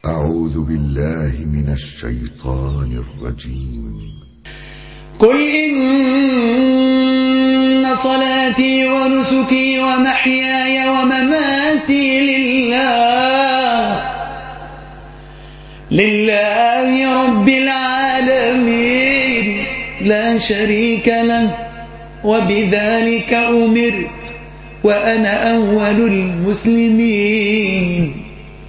أعوذ بالله من الشيطان الرجيم قل إن صلاتي ونسكي ومحياي ومماتي لله لله رب العالمين لا شريك له وبذلك أمرت وأنا أول المسلمين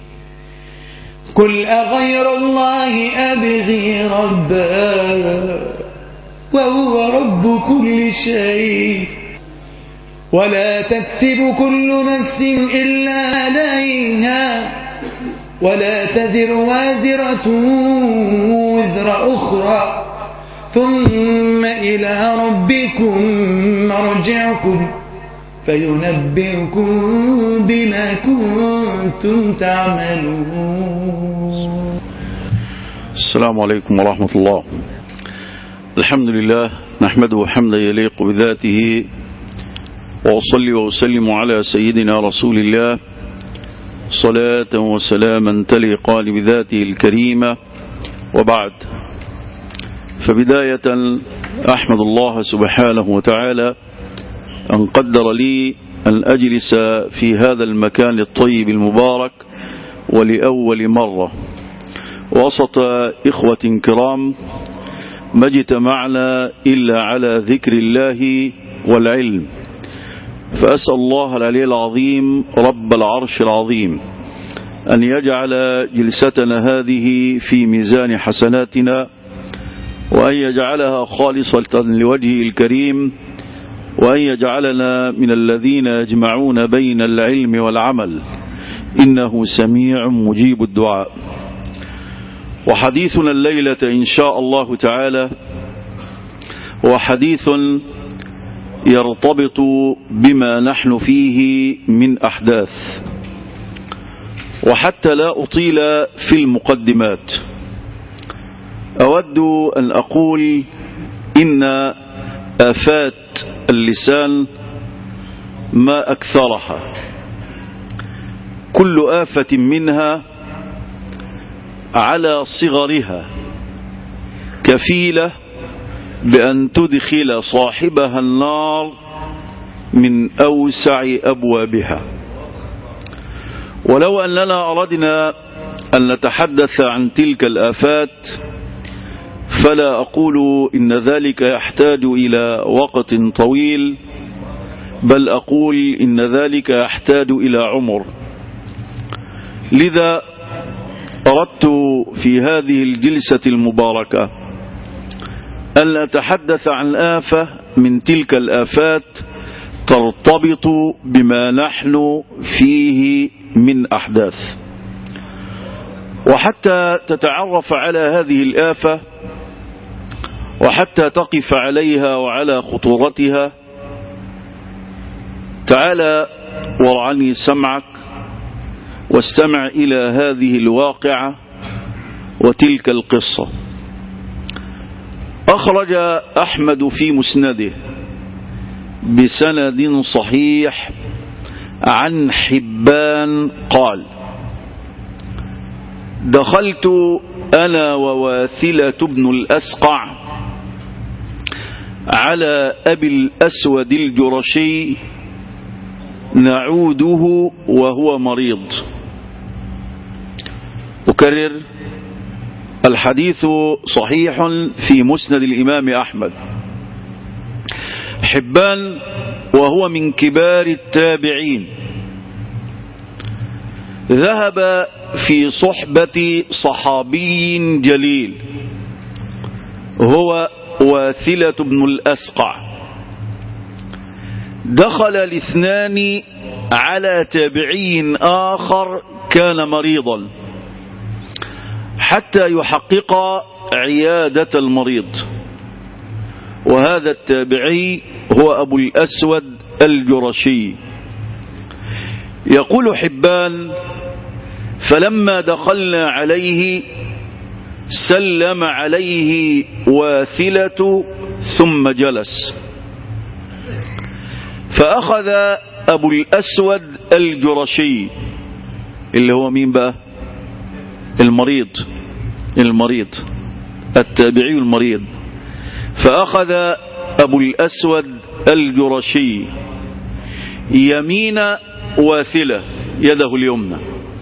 قل أغير الله أبغي ربا وهو رب كل شيء ولا تكسب كل نفس إلا عليها ولا تذر وازرة وزر أخرى ثم إلى ربكم مرجعكم فينبئكم بما كنتم تعملون السلام عليكم ورحمة الله الحمد لله نحمده حمدا يليق بذاته وأصلي وأسلم على سيدنا رسول الله صلاة وسلاما تليقان بذاته الكريمة وبعد فبداية أحمد الله سبحانه وتعالى أن قدر لي أن أجلس في هذا المكان الطيب المبارك ولأول مرة وسط إخوة كرام ما اجتمعنا إلا على ذكر الله والعلم فأسأل الله العلي العظيم رب العرش العظيم أن يجعل جلستنا هذه في ميزان حسناتنا وأن يجعلها خالصة لوجهه الكريم وأن يجعلنا من الذين يجمعون بين العلم والعمل إنه سميع مجيب الدعاء وحديثنا الليلة إن شاء الله تعالى هو حديث يرتبط بما نحن فيه من أحداث وحتى لا أطيل في المقدمات أود أن أقول إن آفات اللسان ما أكثرها كل آفة منها على صغرها كفيلة بأن تدخل صاحبها النار من أوسع أبوابها ولو أننا أردنا أن نتحدث عن تلك الآفات فلا أقول إن ذلك يحتاج إلى وقت طويل بل أقول إن ذلك يحتاج إلى عمر لذا أردت في هذه الجلسة المباركة أن أتحدث عن آفة من تلك الآفات ترتبط بما نحن فيه من أحداث وحتى تتعرف على هذه الآفة وحتى تقف عليها وعلى خطورتها تعالى ورعني سمعك واستمع إلى هذه الواقعة وتلك القصة أخرج أحمد في مسنده بسند صحيح عن حبان قال دخلت أنا وواثلة بن الأسقع على أبي الأسود الجرشي نعوده وهو مريض أكرر الحديث صحيح في مسند الإمام أحمد حبان وهو من كبار التابعين ذهب في صحبة صحابي جليل هو واثلة بن الأسقع دخل الاثنان على تابعي آخر كان مريضا حتى يحقق عيادة المريض وهذا التابعي هو أبو الأسود الجرشي يقول حبان فلما دخلنا عليه سلم عليه واثلة ثم جلس فأخذ أبو الأسود الجرشي اللي هو مين بقى المريض المريض التابعي المريض فأخذ أبو الأسود الجرشي يمين واثلة يده اليمنى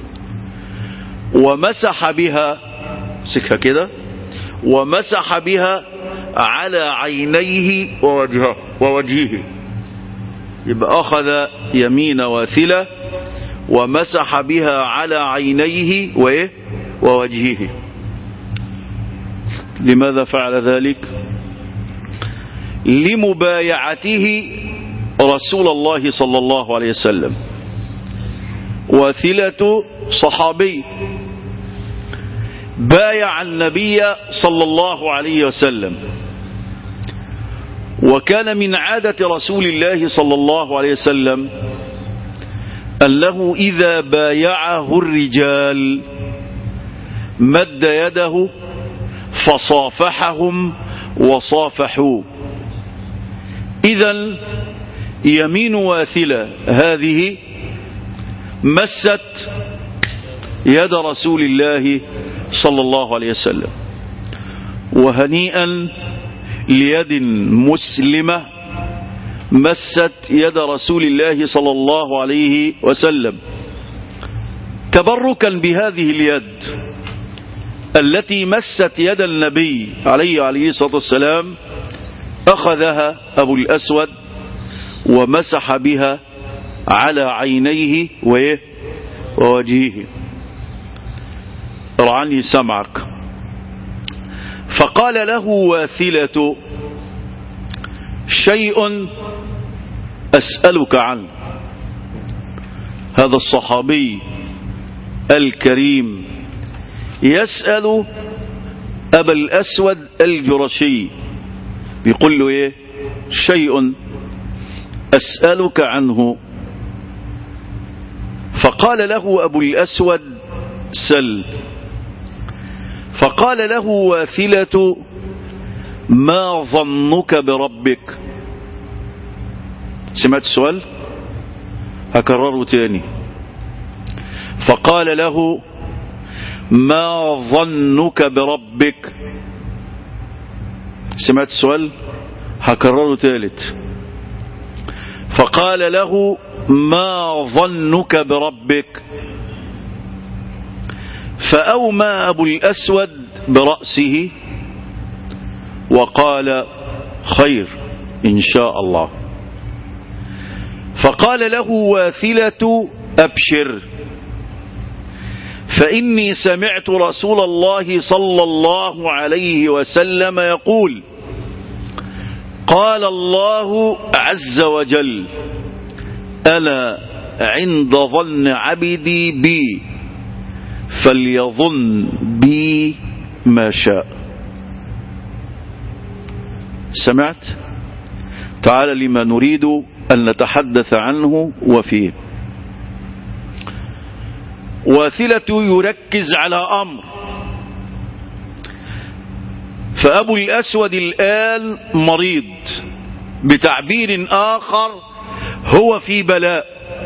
ومسح بها سكها كده ومسح بها على عينيه ووجهه ووجهه يبقى أخذ يمين واثلة ومسح بها على عينيه وإيه ووجهه لماذا فعل ذلك لمبايعته رسول الله صلى الله عليه وسلم واثلة صحابي بايع النبي صلى الله عليه وسلم وكان من عادة رسول الله صلى الله عليه وسلم أنه إذا بايعه الرجال مد يده فصافحهم وصافحوه إذا يمين واثلة هذه مست يد رسول الله صلى الله عليه وسلم وهنيئا ليد مسلمة مست يد رسول الله صلى الله عليه وسلم تبركا بهذه اليد التي مست يد النبي عليه عليه الصلاة والسلام أخذها أبو الأسود ومسح بها على عينيه ووجهه رعني سمعك فقال له واثلة شيء أسألك عنه هذا الصحابي الكريم يسأل أبا الأسود الجرشي بيقول له إيه شيء أسألك عنه فقال له أبو الأسود سل فقال له واثلة ما ظنك بربك سمعت السؤال هكرره تاني فقال له ما ظنك بربك سمعت السؤال هكرره ثالث فقال له ما ظنك بربك فأومى أبو الأسود برأسه وقال خير إن شاء الله فقال له واثلة أبشر فإني سمعت رسول الله صلى الله عليه وسلم يقول قال الله عز وجل أنا عند ظن عبدي بي فليظن بي ما شاء سمعت تعال لما نريد أن نتحدث عنه وفيه واثلة يركز على أمر فأبو الأسود الآن مريض بتعبير آخر هو في بلاء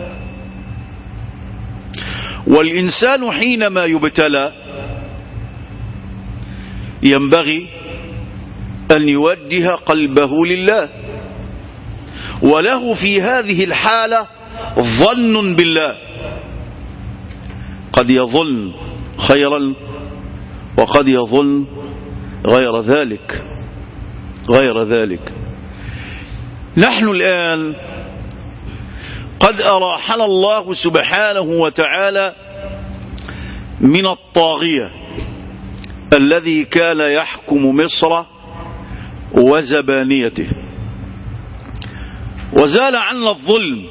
والإنسان حينما يبتلى ينبغي أن يوجه قلبه لله وله في هذه الحالة ظن بالله قد يظن خيرا وقد يظن غير ذلك غير ذلك نحن الآن قد أراحنا الله سبحانه وتعالى من الطاغية الذي كان يحكم مصر وزبانيته وزال عنا الظلم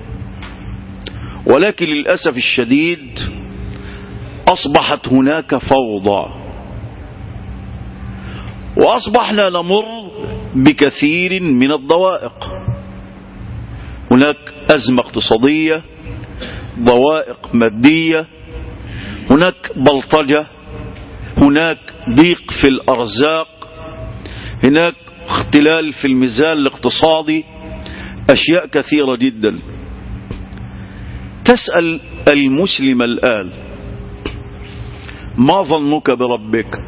ولكن للأسف الشديد أصبحت هناك فوضى وأصبحنا نمر بكثير من الضوائق هناك أزمة اقتصادية ضوائق مادية هناك بلطجة هناك ضيق في الأرزاق هناك اختلال في الميزان الاقتصادي أشياء كثيرة جدا تسأل المسلم الآن ما ظنك بربك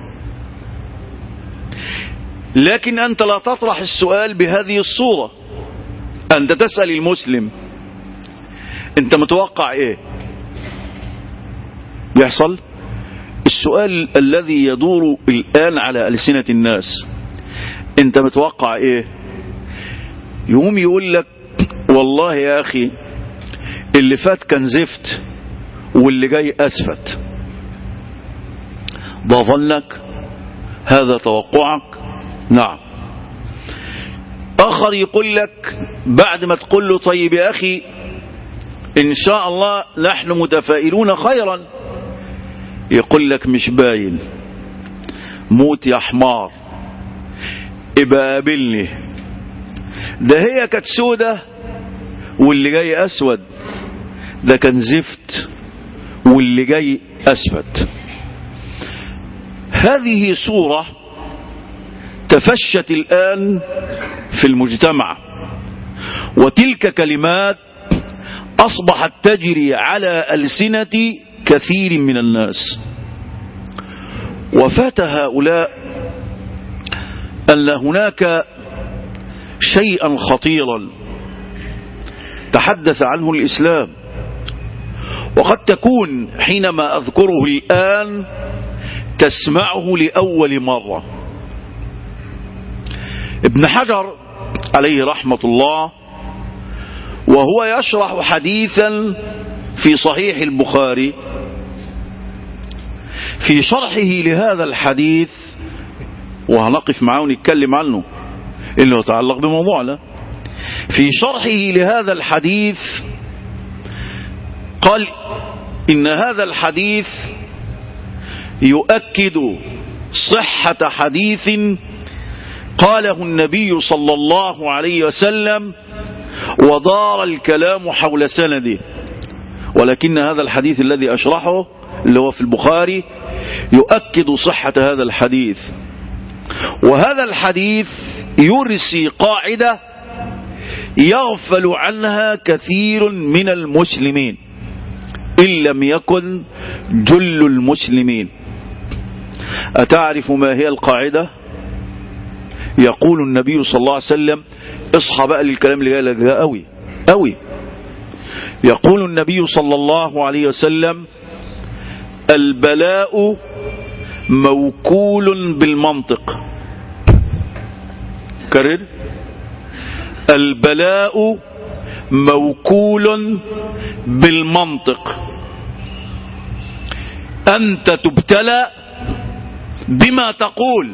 لكن أنت لا تطرح السؤال بهذه الصورة أنت تسأل المسلم أنت متوقع إيه يحصل السؤال الذي يدور الآن على ألسنة الناس أنت متوقع إيه يقوم يقول لك والله يا أخي اللي فات كان زفت واللي جاي أسفت ده ظنك هذا توقعك نعم آخر يقول لك بعد ما تقول له طيب يا أخي إن شاء الله نحن متفائلون خيرا يقول لك مش باين موت يا حمار ابقى قابلني ده هي كانت سودة واللي جاي أسود ده كان زفت واللي جاي أسفت هذه صورة تفشت الآن في المجتمع وتلك كلمات أصبحت تجري على ألسنة كثير من الناس وفات هؤلاء أن هناك شيئا خطيرا تحدث عنه الإسلام وقد تكون حينما أذكره الآن تسمعه لأول مرة ابن حجر عليه رحمة الله وهو يشرح حديثا في صحيح البخاري في شرحه لهذا الحديث وهنقف معاه ونتكلم عنه اللي هو يتعلق بموضوعنا في شرحه لهذا الحديث قال إن هذا الحديث يؤكد صحة حديث قاله النبي صلى الله عليه وسلم ودار الكلام حول سنده ولكن هذا الحديث الذي أشرحه اللي هو في البخاري يؤكد صحة هذا الحديث وهذا الحديث يرسي قاعدة يغفل عنها كثير من المسلمين إن لم يكن جل المسلمين أتعرف ما هي القاعدة يقول النبي صلى الله عليه وسلم اصحى بقى للكلام اللي جاي ده قوي قوي يقول النبي صلى الله عليه وسلم البلاء موكول بالمنطق كرر البلاء موكول بالمنطق أنت تبتلى بما تقول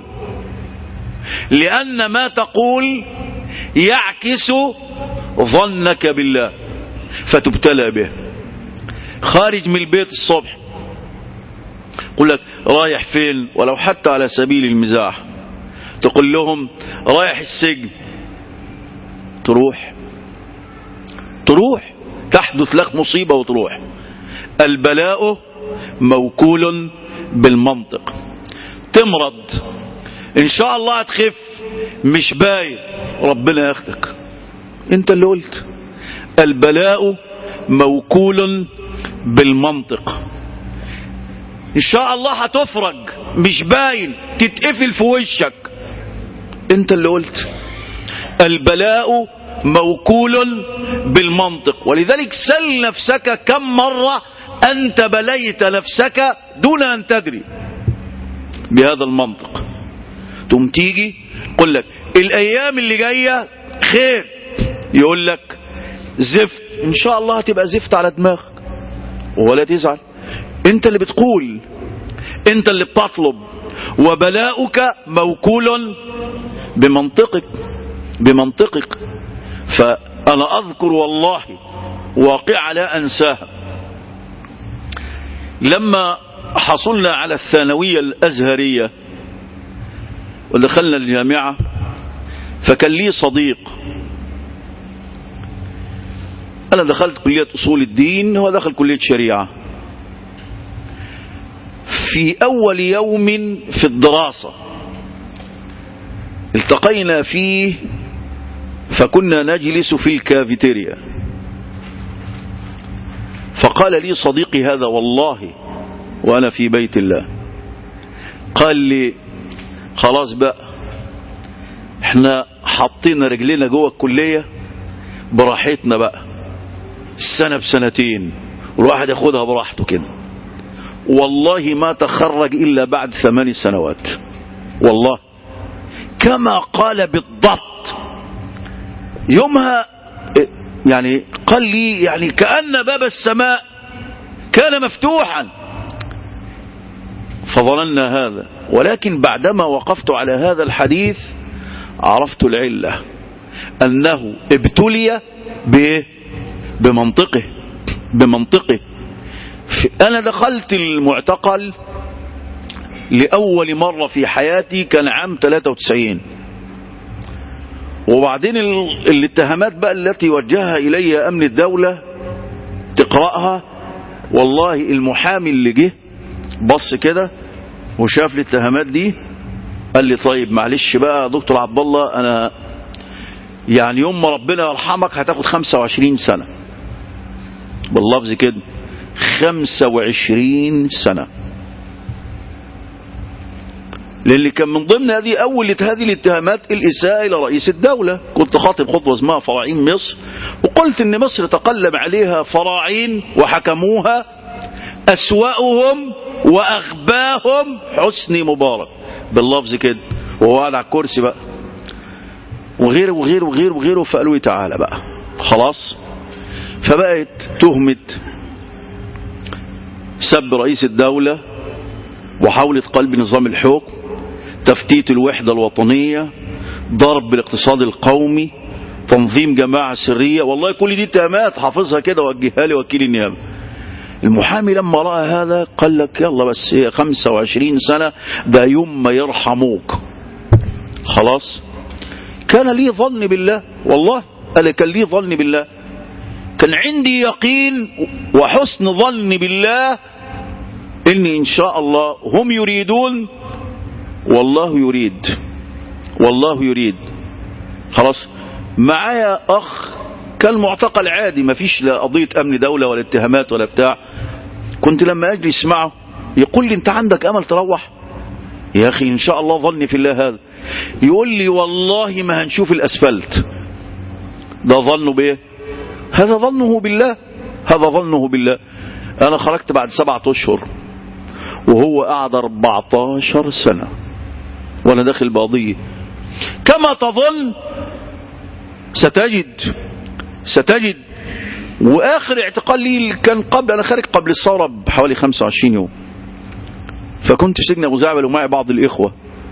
لأن ما تقول يعكس ظنك بالله فتبتلى به خارج من البيت الصبح يقول لك رايح فين ولو حتى على سبيل المزاح تقول لهم رايح السجن تروح تروح تحدث لك مصيبة وتروح البلاء موكول بالمنطق تمرض ان شاء الله هتخف مش باين ربنا ياخدك انت اللي قلت البلاء موكول بالمنطق ان شاء الله هتفرج مش باين تتقفل في وشك انت اللي قلت البلاء موكول بالمنطق ولذلك سل نفسك كم مرة أنت بليت نفسك دون أن تدري بهذا المنطق تقوم تيجي يقول لك الأيام اللي جاية خير يقول لك زفت إن شاء الله هتبقى زفت على دماغك ولا تزعل انت اللي بتقول انت اللي بتطلب وبلاؤك موكول بمنطقك بمنطقك فأنا أذكر والله واقعة لا أنساها لما حصلنا على الثانوية الأزهرية ودخلنا الجامعة فكان لي صديق أنا دخلت كلية أصول الدين هو دخل كلية شريعة في أول يوم في الدراسة التقينا فيه فكنا نجلس في الكافيتيريا فقال لي صديقي هذا والله وأنا في بيت الله قال لي خلاص بقى احنا حاطين رجلنا جوه الكلية براحتنا بقى السنة بسنتين والواحد ياخدها براحته كده والله ما تخرج إلا بعد ثمان سنوات والله كما قال بالضبط يومها يعني قال لي يعني كأن باب السماء كان مفتوحا فظننا هذا ولكن بعدما وقفت على هذا الحديث عرفت العلة أنه ابتلي بمنطقه بمنطقه أنا دخلت المعتقل لأول مرة في حياتي كان عام 93 وبعدين الاتهامات بقى التي وجهها إلي أمن الدولة تقرأها والله المحامي اللي جه بص كده وشاف الاتهامات دي قال لي طيب معلش بقى يا دكتور عبد الله انا يعني يوم ما ربنا يرحمك هتاخد 25 سنة باللفظ كده 25 سنة للي كان من ضمن هذه أول هذه الاتهامات الإساءة إلى رئيس الدولة كنت خاطب خطوة اسمها فراعين مصر وقلت إن مصر تقلب عليها فراعين وحكموها أسوأهم وأغباهم حسني مبارك باللفظ كده وهو قاعد على الكرسي بقى وغيره وغيره وغيره وغيره فقالوا لي تعالى بقى خلاص فبقت تهمة سب رئيس الدولة وحاولة قلب نظام الحكم تفتيت الوحدة الوطنية ضرب بالاقتصاد القومي تنظيم جماعة سرية والله كل دي اتهامات حافظها كده وجهها لي وكيل النيابة المحامي لما رأى هذا قال لك يلا بس هي 25 سنة ده يوم ما يرحموك خلاص كان لي ظن بالله والله قال كان لي ظن بالله كان عندي يقين وحسن ظن بالله ان ان شاء الله هم يريدون والله يريد والله يريد خلاص معايا اخ كان معتقل عادي ما فيش لا قضية امن دولة ولا اتهامات ولا بتاع كنت لما اجلس معه يقول لي انت عندك امل تروح يا اخي ان شاء الله ظني في الله هذا يقول لي والله ما هنشوف الاسفلت ده ظنه بايه هذا ظنه بالله هذا ظنه بالله انا خرجت بعد سبعة اشهر وهو قعد 14 سنة وانا داخل بقضية كما تظن ستجد ستجد واخر اعتقال لي كان قبل انا خارج قبل الثورة بحوالي 25 يوم فكنت سجن ابو زعبل ومعي بعض الاخوة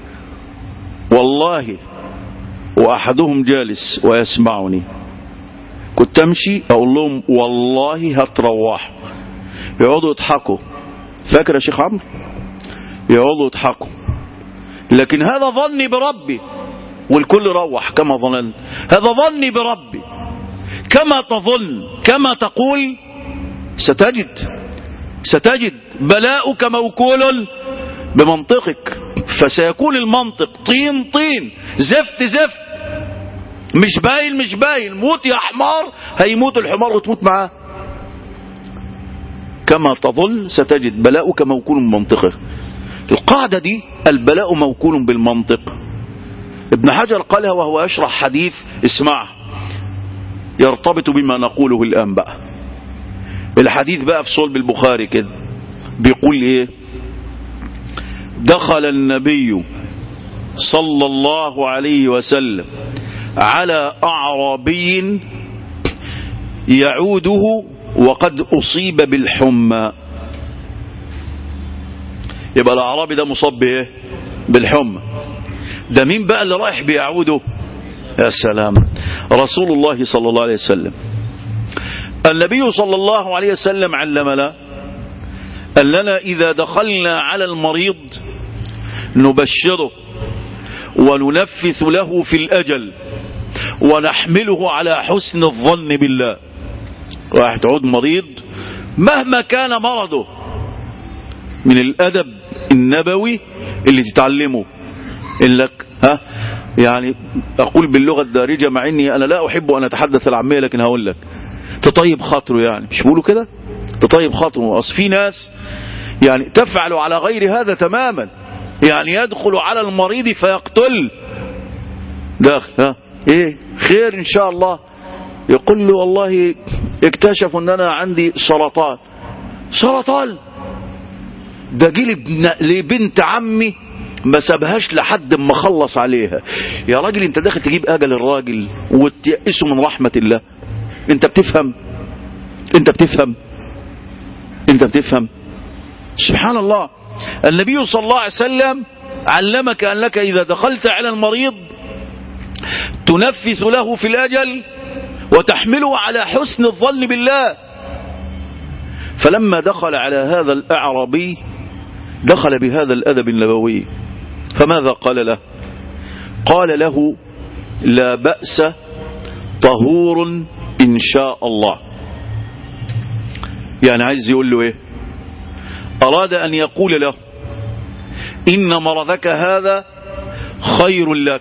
والله واحدهم جالس ويسمعني كنت امشي اقول لهم والله هتروحوا يقعدوا يضحكوا فاكر يا شيخ عمرو يقعدوا يضحكوا لكن هذا ظني بربي والكل روح كما ظننت هذا ظني بربي كما تظن كما تقول ستجد ستجد بلاؤك موكول بمنطقك فسيكون المنطق طين طين زفت زفت مش باين مش باين موت يا حمار هيموت الحمار وتموت معاه كما تظن ستجد بلاؤك موكول بمنطقك القاعدة دي البلاء موكول بالمنطق ابن حجر قالها وهو يشرح حديث اسمعه يرتبط بما نقوله الآن بقى الحديث بقى في صلب البخاري كده بيقول ايه دخل النبي صلى الله عليه وسلم على أعرابي يعوده وقد أصيب بالحمى يبقى الأعرابي ده مصاب بايه بالحمى ده مين بقى اللي رايح بيعوده يا سلام رسول الله صلى الله عليه وسلم النبي صلى الله عليه وسلم علمنا أننا إذا دخلنا على المريض نبشره وننفث له في الأجل ونحمله على حسن الظن بالله واحد تعود مريض مهما كان مرضه من الأدب النبوي اللي تتعلمه إنك ها يعني أقول باللغة الدارجة مع إني أنا لا أحب أن أتحدث العامية لكن هقول لك تطيب خاطره يعني مش بيقولوا كده تطيب خاطره أصل في ناس يعني تفعل على غير هذا تماما يعني يدخل على المريض فيقتل داخل ها ايه خير ان شاء الله يقول له والله اكتشفوا ان انا عندي سرطان سرطان ده جه لابن- لبنت عمي ما سابهاش لحد ما خلص عليها يا راجل انت داخل تجيب اجل الراجل وتيأسه من رحمة الله انت بتفهم انت بتفهم انت بتفهم سبحان الله النبي صلى الله عليه وسلم علمك انك اذا دخلت على المريض تنفث له في الاجل وتحمله على حسن الظن بالله فلما دخل على هذا الاعرابي دخل بهذا الادب النبوي فماذا قال له قال له لا باس طهور ان شاء الله يعني عايز يقول له ايه اراد ان يقول له ان مرضك هذا خير لك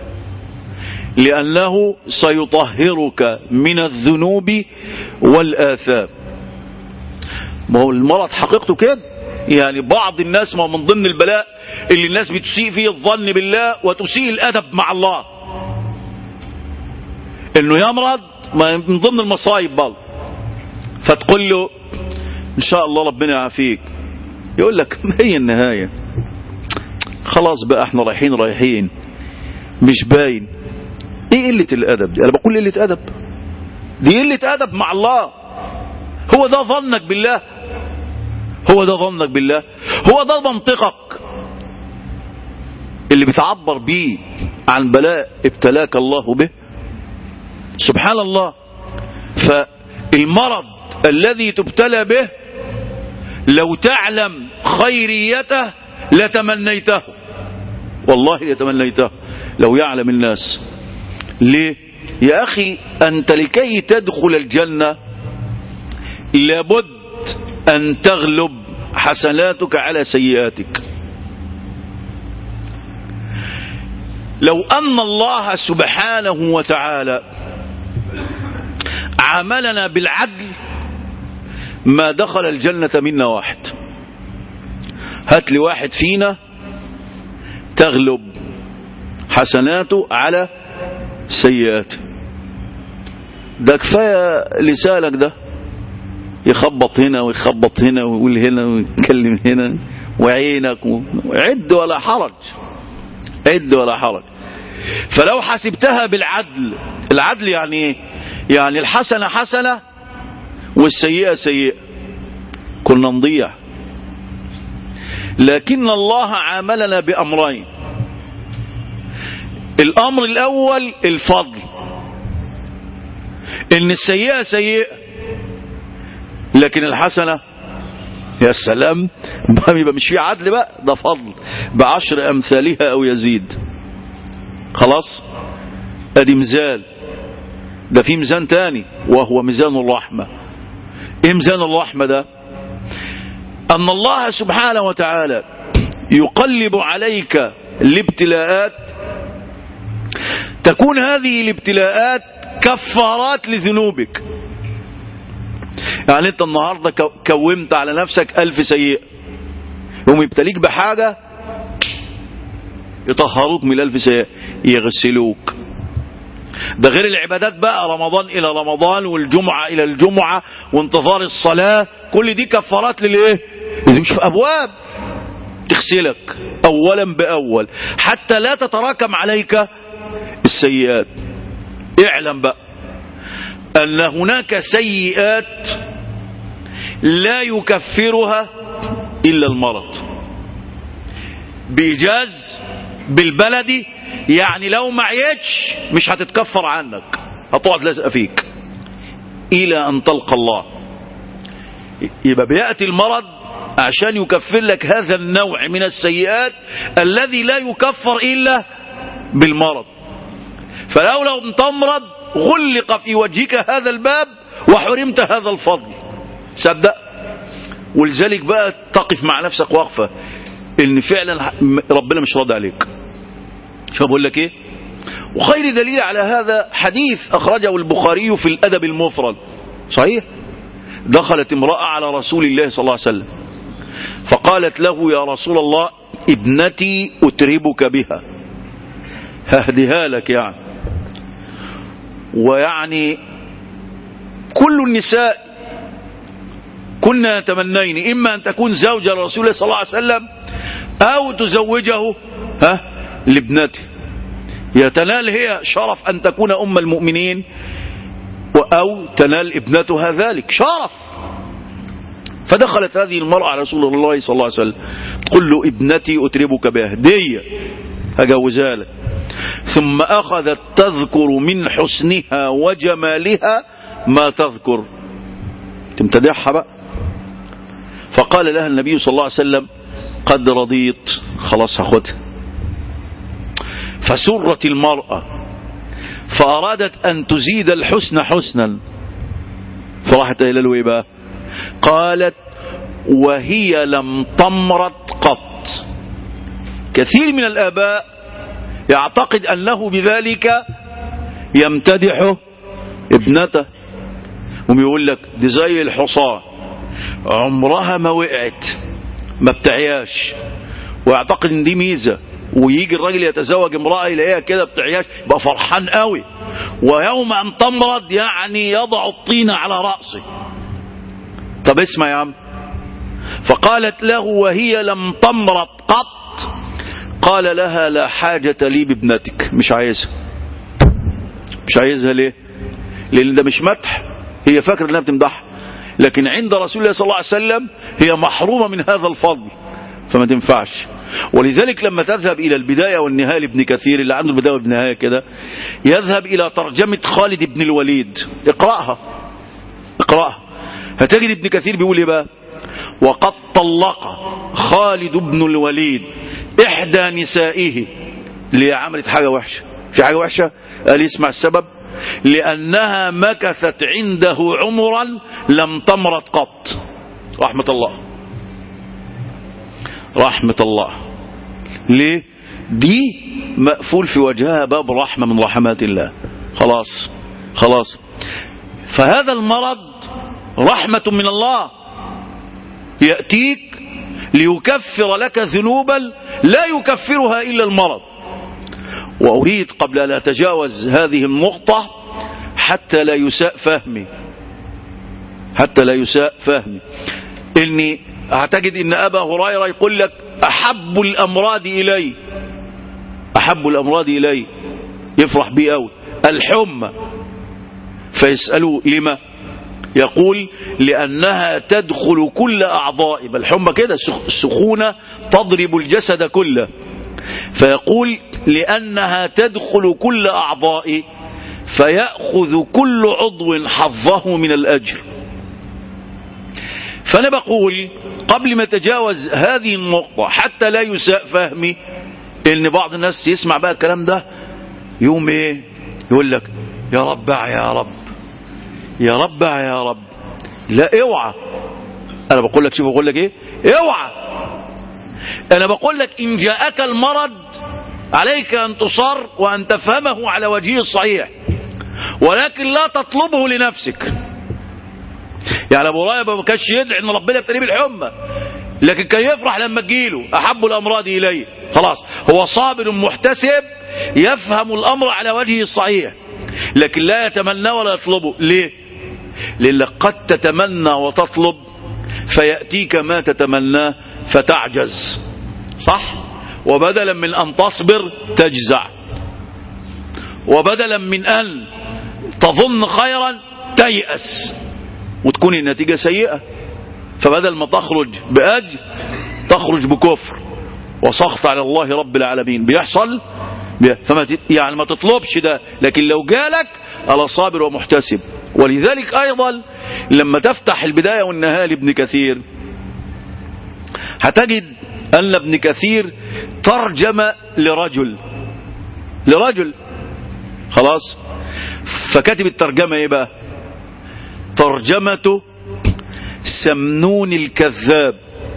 لانه سيطهرك من الذنوب والاثام ما هو المرض حقيقته كده يعني بعض الناس ما هو من ضمن البلاء اللي الناس بتسيء فيه الظن بالله وتسيء الادب مع الله انه يمرض ما من ضمن المصايب برضه فتقول له ان شاء الله ربنا يعافيك يقول لك ما هي النهايه خلاص بقى احنا رايحين رايحين مش باين ايه قله الادب دي انا بقول قله ادب دي قله ادب مع الله هو ده ظنك بالله هو ده ظنك بالله هو ده منطقك اللي بتعبر بيه عن بلاء ابتلاك الله به سبحان الله فالمرض الذي تبتلى به لو تعلم خيريته لتمنيته والله لتمنيته لو يعلم الناس ليه يا أخي أنت لكي تدخل الجنة لابد أن تغلب حسناتك على سيئاتك لو أن الله سبحانه وتعالى عاملنا بالعدل ما دخل الجنة منا واحد هات لي واحد فينا تغلب حسناته على سيئاته ده كفاية لسانك ده يخبط هنا ويخبط هنا ويقول هنا ويتكلم هنا وعينك و... عد ولا حرج عد ولا حرج فلو حسبتها بالعدل العدل يعني ايه يعني الحسنة حسنة والسيئة سيئة كنا نضيع لكن الله عاملنا بأمرين الأمر الأول الفضل إن السيئة سيئة لكن الحسنة يا سلام ما يبقى مش في عدل بقى ده فضل بعشر أمثالها أو يزيد خلاص ادي ميزان ده في ميزان تاني وهو ميزان الرحمة ايه ميزان الرحمة ده ان الله سبحانه وتعالى يقلب عليك الابتلاءات تكون هذه الابتلاءات كفارات لذنوبك يعني انت النهاردة كومت على نفسك الف سيئة يوم يبتليك بحاجة يطهروك من الالف سيئة يغسلوك ده غير العبادات بقى رمضان الى رمضان والجمعة الى الجمعة وانتظار الصلاة كل دي كفارات للايه مش في ابواب تغسلك اولا باول حتى لا تتراكم عليك السيئات اعلم بقى ان هناك سيئات لا يكفرها الا المرض بايجاز بالبلدي يعني لو ما عيتش مش هتتكفر عنك هتقعد لازقه فيك الى ان تلقى الله يبقى بياتي المرض عشان يكفر لك هذا النوع من السيئات الذي لا يكفر الا بالمرض فلو لم تمرض غلق في وجهك هذا الباب وحرمت هذا الفضل صدق ولذلك بقى تقف مع نفسك وقفه ان فعلا ربنا مش راضي عليك شو بقول لك ايه وخير دليل على هذا حديث اخرجه البخاري في الادب المفرد صحيح دخلت امرأة على رسول الله صلى الله عليه وسلم فقالت له يا رسول الله ابنتي أتربك بها ههديها لك يعني ويعني كل النساء كنا يتمنين إما أن تكون زوجة لرسول الله صلى الله عليه وسلم أو تزوجه ها لابنته يتنال هي شرف أن تكون أم المؤمنين أو تنال ابنتها ذلك شرف فدخلت هذه المرأة على رسول الله صلى الله عليه وسلم تقول له ابنتي أتربك بهدية هجوزها لك ثم أخذت تذكر من حسنها وجمالها ما تذكر تمتدحها بقى فقال لها النبي صلى الله عليه وسلم قد رضيت خلاص هاخدها فسرت المرأة فأرادت أن تزيد الحسن حسنا فراحت إلى له إيه بقى قالت وهي لم تمرض قط كثير من الآباء يعتقد أنه بذلك يمتدح ابنته ويقول لك دي زي الحصان عمرها ما وقعت ما بتعياش ويعتقد ان دي ميزه ويجي الراجل يتزوج امراه يلاقيها كده بتعياش يبقى فرحان قوي ويوم ان تمرض يعني يضع الطين على راسه طب اسمع يا عم فقالت له وهي لم تمرض قط قال لها لا حاجة لي بابنتك مش عايزها مش عايزها ليه لان ده مش مدح هي فاكرة انها بتمدحها لكن عند رسول الله صلى الله عليه وسلم هي محرومة من هذا الفضل فما تنفعش ولذلك لما تذهب إلى البداية والنهاية لابن كثير اللي عنده البداية والنهاية كده يذهب إلى ترجمة خالد بن الوليد اقرأها اقرأها هتجد ابن كثير بيقول ايه بقى وقد طلق خالد بن الوليد إحدى نسائه اللي عملت حاجة وحشة في حاجة وحشة قال يسمع السبب لأنها مكثت عنده عمرا لم تمرض قط رحمة الله رحمة الله ليه دي مقفول في وجهها باب رحمة من رحمات الله خلاص خلاص فهذا المرض رحمة من الله يأتيك ليكفر لك ذنوبا لا يكفرها إلا المرض وأريد قبل أن أتجاوز هذه النقطة حتى لا يساء فهمي حتى لا يساء فهمي إني أعتقد إن أبا هريرة يقول لك أحب الأمراض إلي أحب الأمراض إلي يفرح بي أوي الحمى فيسألوا لما يقول لأنها تدخل كل أعضاء بل حمى كده السخونة تضرب الجسد كله فيقول لأنها تدخل كل أعضاء فيأخذ كل عضو حظه من الأجر فأنا بقول قبل ما تجاوز هذه النقطة حتى لا يساء فهمي ان بعض الناس يسمع بقى الكلام ده يوم ايه يقول لك يا رب يا رب يا رب يا رب لا اوعى انا بقول لك شوف بقول لك ايه اوعى انا بقول لك ان جاءك المرض عليك ان تصر وان تفهمه على وجهه الصحيح ولكن لا تطلبه لنفسك يعني ابو هريره ما كانش يدعي ان ربنا يبتليه بالحمى لكن كان يفرح لما تجيله احب الامراض اليه خلاص هو صابر محتسب يفهم الامر على وجهه الصحيح لكن لا يتمنى ولا يطلبه ليه لأنك قد تتمنى وتطلب فيأتيك ما تتمناه فتعجز صح وبدلا من أن تصبر تجزع وبدلا من أن تظن خيرا تيأس وتكون النتيجة سيئة فبدل ما تخرج بأجر تخرج بكفر وسخط على الله رب العالمين بيحصل فما يعني ما تطلبش ده لكن لو جالك على صابر ومحتسب ولذلك أيضا لما تفتح البداية والنهاية لابن كثير هتجد أن ابن كثير ترجم لرجل لرجل خلاص فكاتب الترجمة ايه بقى ترجمته سمنون الكذاب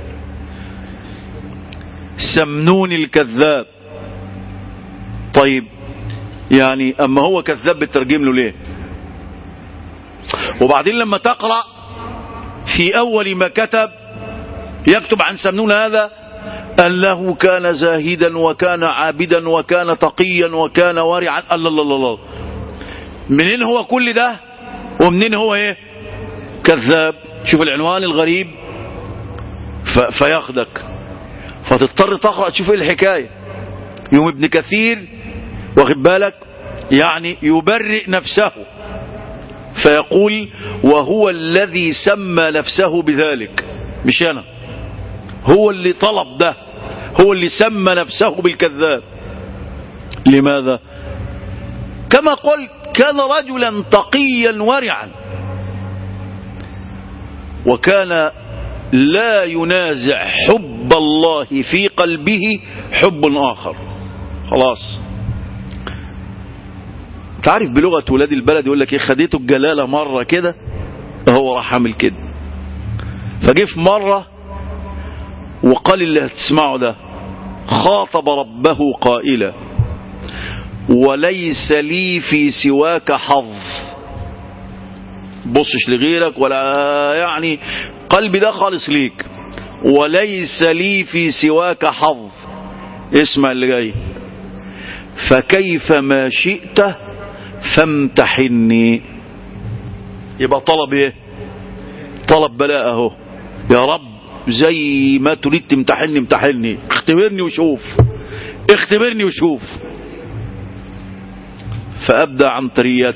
سمنون الكذاب طيب يعني اما هو كذاب بترجم له ليه وبعدين لما تقرأ في اول ما كتب يكتب عن سمنون هذا أنه كان زاهدا وكان عابدا وكان تقيا وكان ورعا الله الله الله الله منين هو كل ده ومنين هو ايه كذاب شوف العنوان الغريب ف... فياخدك فتضطر تقرأ تشوف ايه الحكاية يوم ابن كثير واخد بالك يعني يبرئ نفسه فيقول وهو الذي سمى نفسه بذلك مش انا هو اللي طلب ده هو اللي سمى نفسه بالكذاب لماذا كما قلت كان رجلا تقيا ورعا وكان لا ينازع حب الله في قلبه حب آخر خلاص تعرف بلغة ولاد البلد يقول لك ايه خديته الجلالة مرة كده هو راح عامل كده فجه في مرة وقال اللي هتسمعه ده خاطب ربه قائلا وليس لي في سواك حظ بصش لغيرك ولا يعني قلبي ده خالص ليك وليس لي في سواك حظ اسمع اللي جاي فكيف ما شئت فامتحني يبقى طلب ايه طلب بلاء اهو يا رب زي ما تريد تمتحني امتحني اختبرني وشوف اختبرني وشوف فأبدى عنترية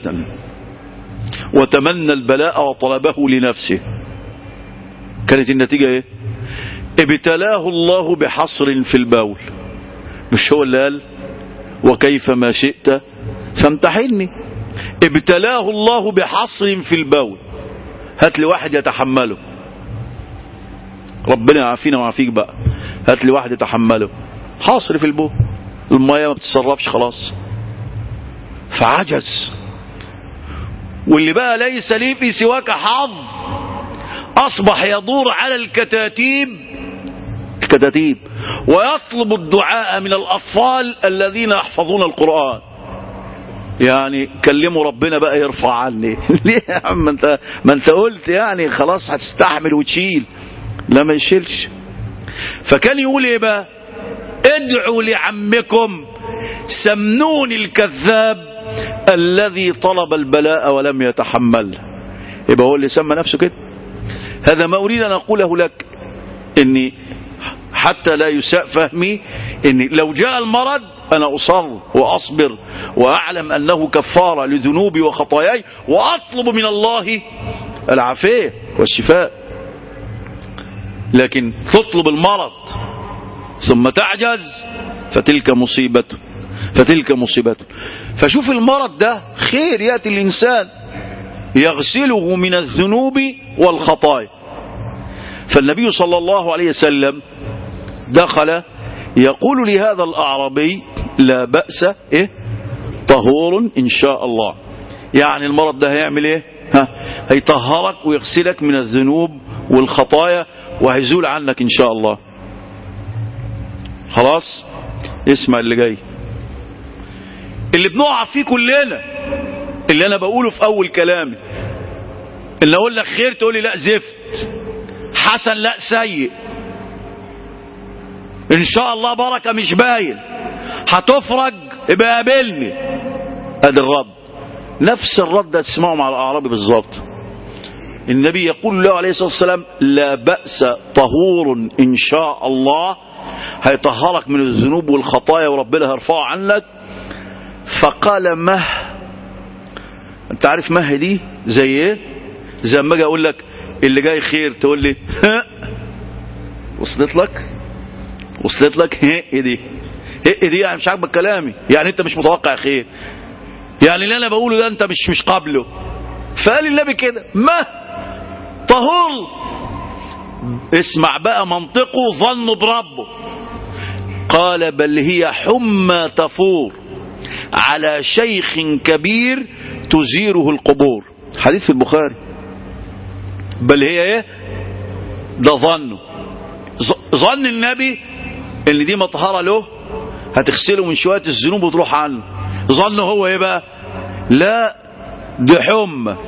وتمنى البلاء وطلبه لنفسه كانت النتيجة ايه ابتلاه الله بحصر في البول مش هو اللي قال وكيف ما شئت فامتحني ابتلاه الله بحصر في البول هات لي واحد يتحمله ربنا يعافينا ويعافيك بقى هات لي واحد يتحمله حاصر في البول المية ما بتتصرفش خلاص فعجز واللي بقى ليس لي في سواك حظ أصبح يدور على الكتاتيب الكتاتيب ويطلب الدعاء من الأطفال الذين يحفظون القرآن يعني كلموا ربنا بقى يرفع عني ليه يا عم انت ما انت قلت يعني خلاص هتستحمل وتشيل لا ما يشيلش فكان يقول ايه بقى ادعوا لعمكم سمنون الكذاب الذي طلب البلاء ولم يتحمل يبقى هو اللي سمى نفسه كده هذا ما أريد أن أقوله لك إني حتى لا يساء فهمي إني لو جاء المرض أنا أصر وأصبر وأعلم أنه كفارة لذنوبي وخطاياي وأطلب من الله العافية والشفاء لكن تطلب المرض ثم تعجز فتلك مصيبته فتلك مصيبته فشوف المرض ده خير يأتي الإنسان يغسله من الذنوب والخطايا فالنبي صلى الله عليه وسلم دخل يقول لهذا الأعرابي لا بأس إيه طهور إن شاء الله يعني المرض ده هيعمل إيه ها هيطهرك ويغسلك من الذنوب والخطايا وهيزول عنك إن شاء الله خلاص اسمع اللي جاي اللي بنقع فيه كلنا اللي انا بقوله في اول كلامي اللي اقول لك خير تقول لي لا زفت حسن لا سيء ان شاء الله بركه مش باين هتفرج ابقى قابلني ادي الرد نفس الرد ده تسمعه مع الاعرابي بالظبط النبي يقول له عليه الصلاه والسلام لا باس طهور ان شاء الله هيطهرك من الذنوب والخطايا وربنا هيرفعه عنك فقال مه انت عارف مه دي زي ايه زي ما اجي اقول لك اللي جاي خير تقول لي ها وصلت لك وصلت لك هي دي هي دي يعني مش عاجبك كلامي يعني انت مش متوقع خير يعني اللي انا بقوله ده انت مش مش قابله فقال النبي كده ما طهور اسمع بقى منطقه ظنه بربه قال بل هي حمى تفور على شيخ كبير تزيره القبور حديث في البخاري بل هي ايه ده ظنه ظن النبي ان دي مطهرة له هتغسله من شوية الذنوب وتروح عنه ظنه هو ايه بقى لا دي حمى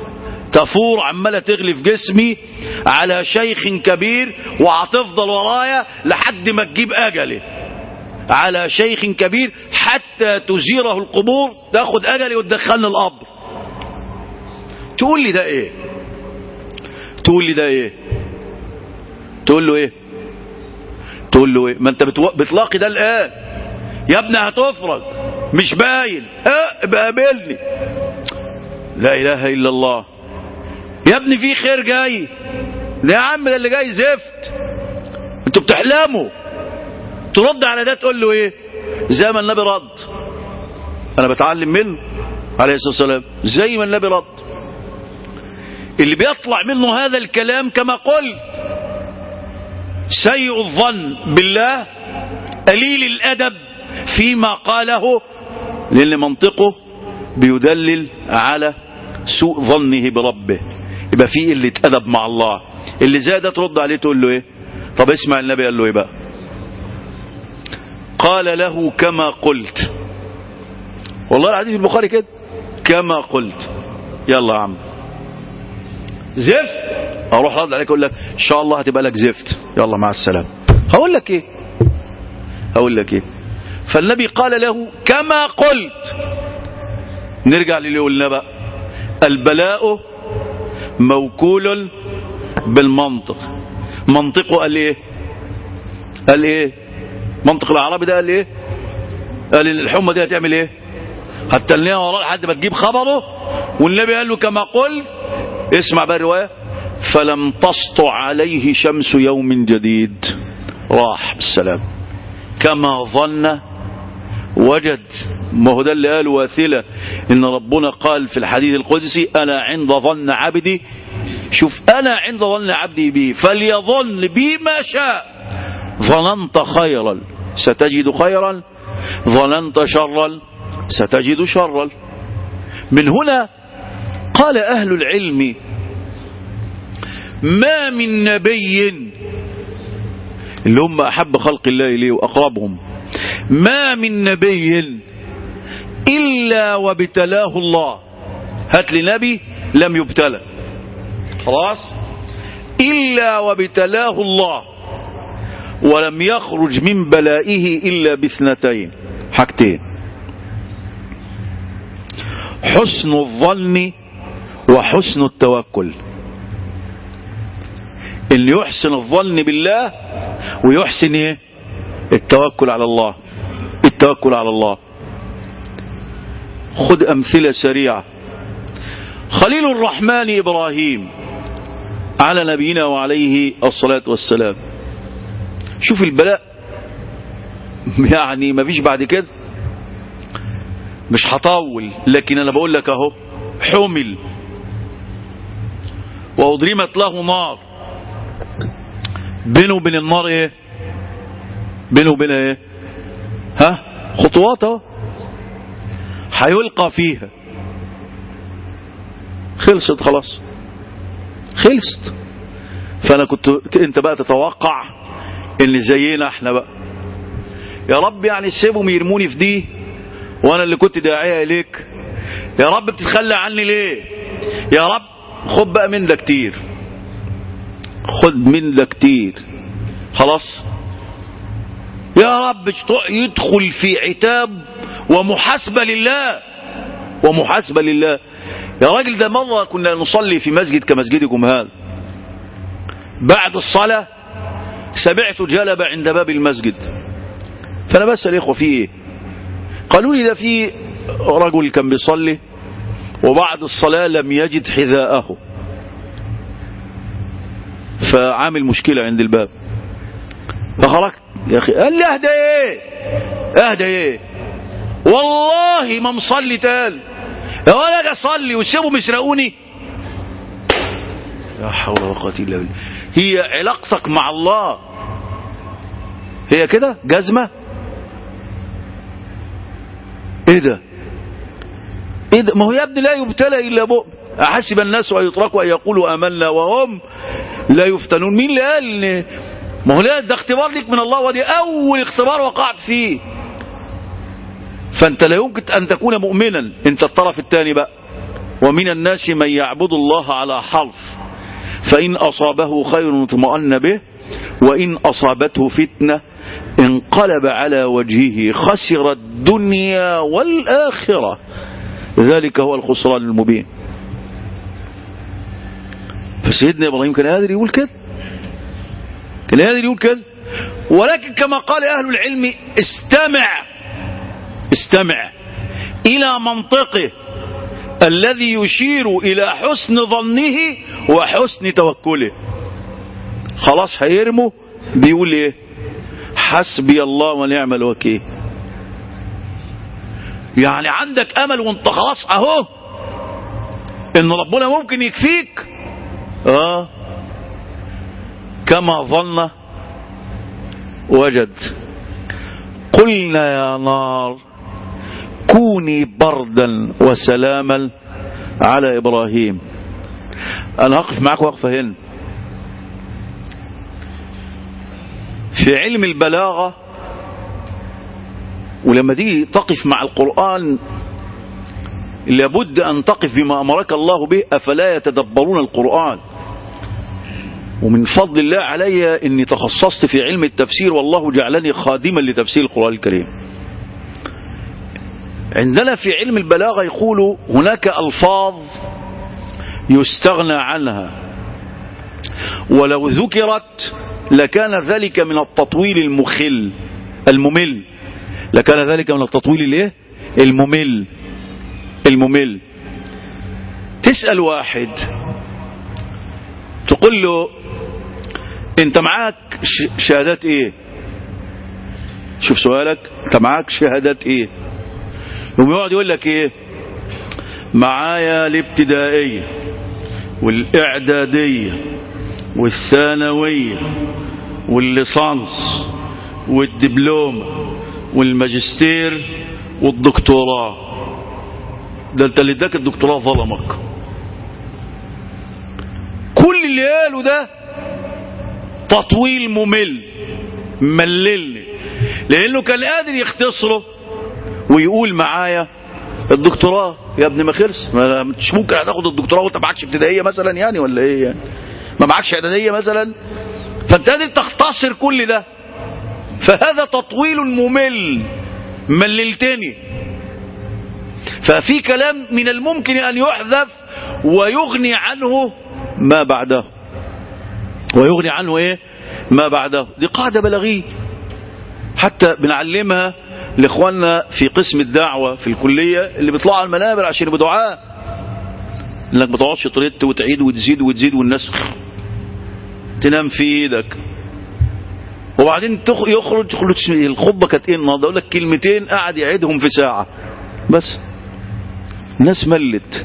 تفور عمالة تغلي في جسمي على شيخ كبير وهتفضل ورايا لحد ما تجيب أجلي على شيخ كبير حتى تزيره القبور تاخد أجلي وتدخلني القبر تقول لي ده ايه تقول لي ده ايه تقول له ايه تقول له ايه ما انت بتو... بتلاقي ده الان يا ابني هتفرج مش باين اه بقابلني لا اله الا الله يا ابني في خير جاي ده يا عم ده اللي جاي زفت انتوا بتحلموا ترد على ده تقول له ايه زي ما النبي رد انا بتعلم منه عليه الصلاه والسلام زي ما النبي رد اللي بيطلع منه هذا الكلام كما قلت سيء الظن بالله قليل الادب فيما قاله لان منطقه بيدلل على سوء ظنه بربه يبقى في قله ادب مع الله اللي زي ده ترد عليه تقول له ايه طب اسمع النبي قال له ايه بقى قال له كما قلت والله العزيز في البخاري كده كما قلت يلا يا عم زفت اروح رد عليك اقول لك ان شاء الله هتبقى لك زفت يلا مع السلامه هقول لك ايه هقول لك ايه فالنبي قال له كما قلت نرجع للي قلنا بقى البلاء موكول بالمنطق منطقه قال ايه قال ايه منطق العربي ده قال ايه قال ان الحمى دي هتعمل ايه هتتنيها وراه لحد ما تجيب خبره والنبي قال له كما قل اسمع بقى الروايه فلم تسطع عليه شمس يوم جديد راح بالسلام كما ظن وجد ما هو ده اللي قال واثلة ان ربنا قال في الحديث القدسي انا عند ظن عبدي شوف انا عند ظن عبدي بي فليظن بي ما شاء ظننت خيرا ستجد خيرا ظننت شرا ستجد شرا من هنا قال اهل العلم ما من نبي اللي هم احب خلق الله اليه واقربهم ما من نبي الا وابتلاه الله هات لي نبي لم يبتلى خلاص الا وابتلاه الله ولم يخرج من بلائه الا باثنتين حاجتين حسن الظن وحسن التوكل اللي يحسن الظن بالله ويحسن ايه التوكل على الله التوكل على الله خذ امثله سريعه خليل الرحمن ابراهيم على نبينا وعليه الصلاه والسلام شوف البلاء يعني ما فيش بعد كده مش هطول لكن انا بقول لك اهو حمل واضرمت له نار بينه وبين النار ايه بينه وبينها ايه ها خطوات اهو هيلقى فيها خلصت خلاص خلصت فانا كنت انت بقى تتوقع ان زينا احنا بقى يا رب يعني سيبهم يرموني في دي وانا اللي كنت داعيه اليك يا رب بتتخلى عني ليه يا رب خد بقى من ده كتير خد من ده كتير خلاص يا رب يدخل في عتاب ومحاسبة لله ومحاسبة لله يا راجل ده مرة كنا نصلي في مسجد كمسجدكم هذا بعد الصلاة سمعت جلب عند باب المسجد فأنا بسأل إخوة في إيه قالوا لي ده في رجل كان بيصلي وبعد الصلاة لم يجد حذاءه فعامل مشكلة عند الباب فخرجت يا أخي قال لي أهدى إيه أهدى إيه والله ما مصلي تال يا ولا اجي اصلي وسيبهم يسرقوني لا حول ولا قوه الا بالله هي علاقتك مع الله هي كده جزمه ايه ده ايه ده ما هو يا ابني لا يبتلى الا مؤمن احسب الناس ان يتركوا ان يقولوا امنا وهم لا يفتنون مين اللي قال ان ما هو ده اختبار ليك من الله ودي اول اختبار وقعت فيه فانت لا يمكن ان تكون مؤمنا انت الطرف الثاني بقى ومن الناس من يعبد الله على حرف فإن أصابه خير اطمأن به وإن أصابته فتنة انقلب على وجهه خسر الدنيا والآخرة ذلك هو الخسران المبين فسيدنا إبراهيم كان قادر يقول كده كان قادر يقول كده ولكن كما قال أهل العلم استمع استمع إلى منطقه الذي يشير إلى حسن ظنه وحسن توكله خلاص هيرموا بيقول ايه حسبي الله ونعم الوكيل يعني عندك امل وانت خلاص اهو ان ربنا ممكن يكفيك اه كما ظن وجد قلنا يا نار كوني بردا وسلاما على ابراهيم انا هقف معاك وقفه هنا في علم البلاغه ولما تيجي تقف مع القران لابد ان تقف بما امرك الله به افلا يتدبرون القران ومن فضل الله علي اني تخصصت في علم التفسير والله جعلني خادما لتفسير القران الكريم عندنا في علم البلاغه يقول هناك الفاظ يستغنى عنها ولو ذكرت لكان ذلك من التطويل المخل الممل لكان ذلك من التطويل الايه الممل الممل تسأل واحد تقول له انت معاك شهادات ايه شوف سؤالك انت معاك شهادات ايه يقوم يقعد يقول لك ايه معايا الابتدائيه والاعداديه والثانويه والليسانس والدبلوم والماجستير والدكتوراه ده انت اللي اداك الدكتوراه ظلمك كل اللي قاله ده تطويل ممل مللني لانه كان قادر يختصره ويقول معايا الدكتوراه يا ابني ما خلص ما مش ممكن هتاخد الدكتوراه وانت معكش ابتدائيه مثلا يعني ولا ايه يعني ما معكش اعداديه مثلا فانت قادر تختصر كل ده فهذا تطويل ممل مللتني ففي كلام من الممكن ان يحذف ويغني عنه ما بعده ويغني عنه ايه ما بعده دي قاعده بلاغيه حتى بنعلمها لاخواننا في قسم الدعوه في الكليه اللي بيطلعوا على المنابر عشان يبقوا دعاء انك ما تقعدش ترد وتعيد وتزيد وتزيد والناس تنام في ايدك وبعدين يخرج يخرج الخطبه كانت ايه النهارده اقول لك كلمتين قعد يعيدهم في ساعه بس الناس ملت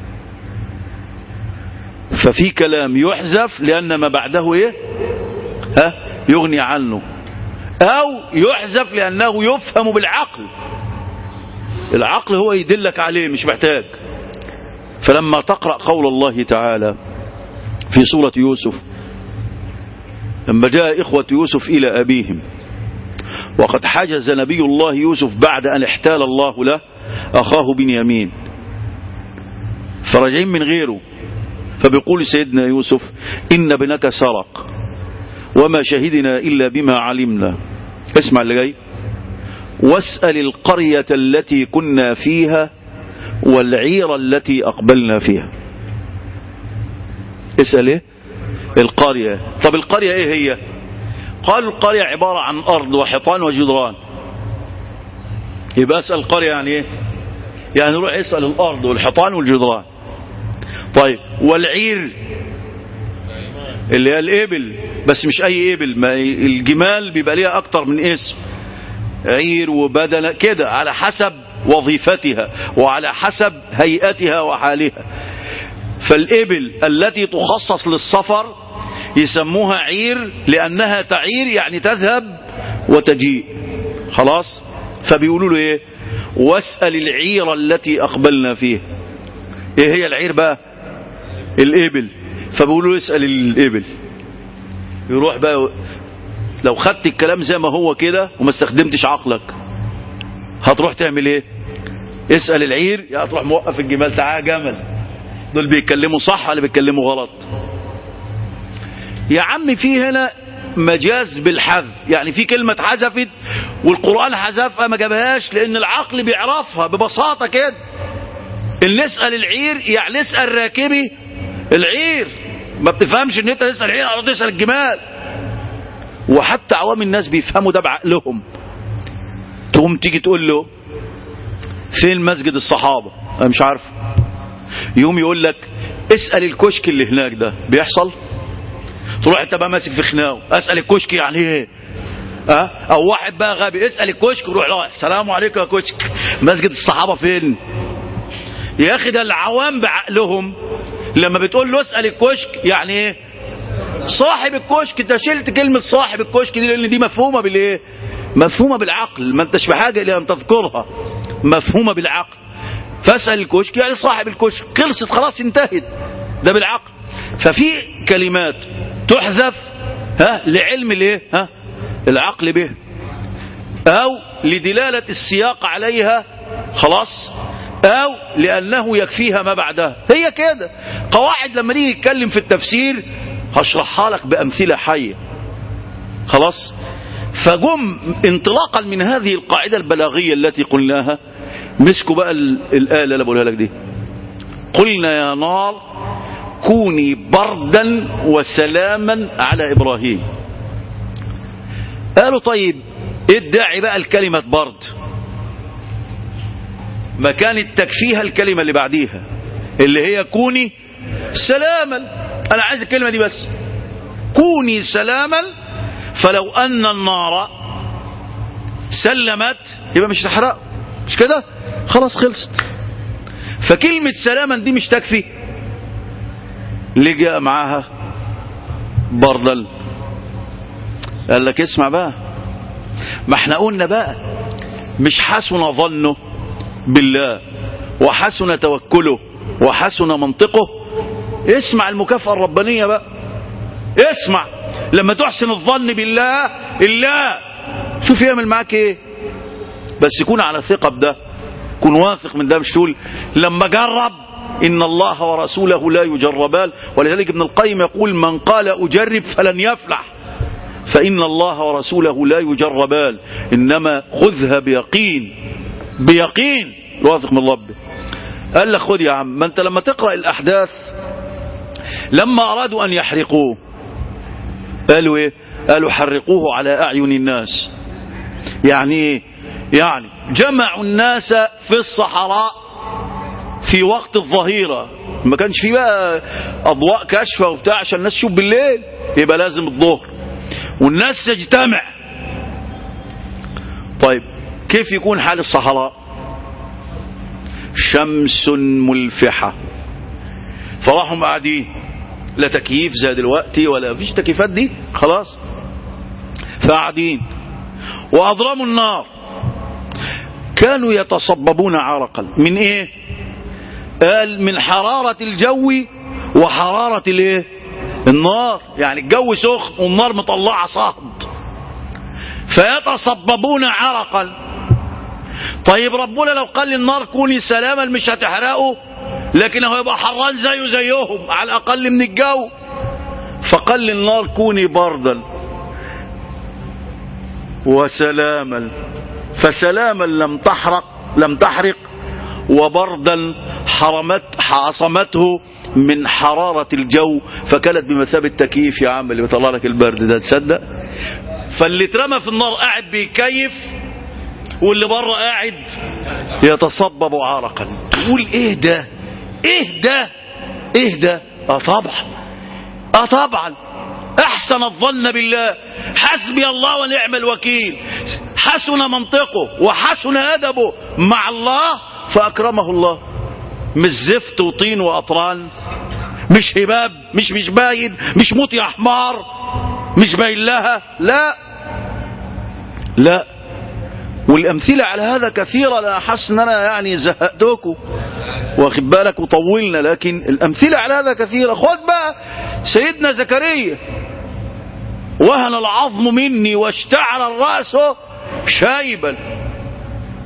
ففي كلام يحذف لان ما بعده ايه ها يغني عنه او يحذف لانه يفهم بالعقل العقل هو يدلك عليه مش محتاج فلما تقرا قول الله تعالى في سوره يوسف لما جاء إخوة يوسف إلى أبيهم وقد حجز نبي الله يوسف بعد أن احتال الله له أخاه بنيامين فرجعين من غيره فبيقول سيدنا يوسف إن ابنك سرق وما شهدنا إلا بما علمنا اسمع اللي جاي واسأل القرية التي كنا فيها والعير التي أقبلنا فيها اسأل ايه القرية طب القرية ايه هي قالوا القرية عبارة عن أرض وحيطان وجدران يبقى اسأل القرية يعني ايه يعني روح اسأل الأرض والحيطان والجدران طيب والعير اللي هي الإبل بس مش أي إبل ما الجمال بيبقى ليها أكتر من اسم عير وبدنة كده على حسب وظيفتها وعلى حسب هيئتها وحالها فالإبل التي تخصص للسفر يسموها عير لأنها تعير يعني تذهب وتجيء خلاص فبيقولوا له ايه واسأل العير التي أقبلنا فيها ايه هي العير بقى الإبل فبيقولوا له اسأل الإبل يروح بقى لو خدت الكلام زي ما هو كده وما استخدمتش عقلك هتروح تعمل ايه اسأل العير يا هتروح موقف الجمال تعال جمل دول بيتكلموا صح ولا بيتكلموا غلط يا عم في هنا مجاز بالحذف يعني في كلمة حذفت والقرآن حذفها ما جابهاش لأن العقل بيعرفها ببساطة كده اللي يسأل العير يعني يسأل راكبي العير ما بتفهمش ان انت تسأل العير او تسأل الجمال وحتى عوام الناس بيفهموا ده بعقلهم تقوم تيجي تقول له فين مسجد الصحابة انا مش عارف يقوم يقول لك اسأل الكشك اللي هناك ده بيحصل تروح انت بقى ماسك في خناقه اسأل الكشك يعني ايه أه؟ او واحد بقى غبي اسأل الكشك وروح له السلام عليكم يا كشك مسجد الصحابة فين يا اخي ده العوام بعقلهم لما بتقول له اسأل الكشك يعني ايه صاحب الكشك انت شلت كلمة صاحب الكشك دي لان دي مفهومة بالايه مفهومة بالعقل ما انتش بحاجة الى ان تذكرها مفهومة بالعقل فاسأل الكشك يعني صاحب الكشك خلصت خلاص انتهت ده بالعقل ففي كلمات تحذف ها لعلم الايه ها العقل به او لدلالة السياق عليها خلاص او لانه يكفيها ما بعدها هي كده قواعد لما نيجي نتكلم في التفسير هشرحها لك بامثله حيه خلاص فجم انطلاقا من هذه القاعده البلاغيه التي قلناها مسكوا بقى الايه اللي بقولها لك دي قلنا يا نار كوني بردا وسلاما على ابراهيم قالوا طيب ايه الداعي بقى الكلمه برد ما كانت تكفيها الكلمة اللي بعديها اللي هي كوني سلاما أنا عايز الكلمة دي بس كوني سلاما فلو أن النار سلمت يبقى مش تحرق مش كده خلاص خلصت فكلمة سلاما دي مش تكفي لجأ معاها بردل قال لك اسمع بقى ما احنا قلنا بقى مش حسن ظنه بالله وحسن توكله وحسن منطقه اسمع المكافأة الربانية بقى اسمع لما تحسن الظن بالله الله شوف يعمل معاك ايه بس يكون على ثقة بده كن واثق من ده مش تقول لما جرب إن الله ورسوله لا يجربان ولذلك ابن القيم يقول من قال أجرب فلن يفلح فإن الله ورسوله لا يجربان إنما خذها بيقين بيقين واثق من ربه قال لك خد يا عم ما انت لما تقرأ الأحداث لما أرادوا أن يحرقوه قالوا ايه قالوا حرقوه على أعين الناس يعني ايه يعني جمعوا الناس في الصحراء في وقت الظهيرة ما كانش في بقى أضواء كشفة وبتاع عشان الناس تشوف بالليل يبقى لازم الظهر والناس تجتمع طيب كيف يكون حال الصحراء شمس ملفحة فراحوا قاعدين لا تكييف زي دلوقتي ولا فيش تكييفات دي خلاص فقاعدين وأضرموا النار كانوا يتصببون عرقا من ايه قال من حرارة الجو وحرارة الايه النار يعني الجو سخن والنار مطلعة صهد فيتصببون عرقا طيب ربنا لو قال للنار كوني سلاما مش هتحرقه لكن هو يبقى حران زيه زيهم على الأقل من الجو فقال للنار كوني بردا وسلاما فسلاما لم تحرق لم تحرق وبردا حرمت عصمته من حرارة الجو فكانت بمثابة تكييف يا عم اللي بيطلع لك البرد ده تصدق فاللي اترمى في النار قاعد بيكيف واللي بره قاعد يتصبب عرقا تقول ايه ده ايه ده ايه ده اه طبعا اه طبعا احسن الظن بالله حسبي الله ونعم الوكيل حسن منطقه وحسن ادبه مع الله فاكرمه الله مش زفت وطين واطران مش هباب مش مش باين مش موت يا حمار مش باين لها لا لا والامثله على هذا كثيره لا احس ان انا يعني زهقتكم واخد بالك وطولنا لكن الامثله على هذا كثيره خد بقى سيدنا زكريا وهن العظم مني واشتعل الراس شيبا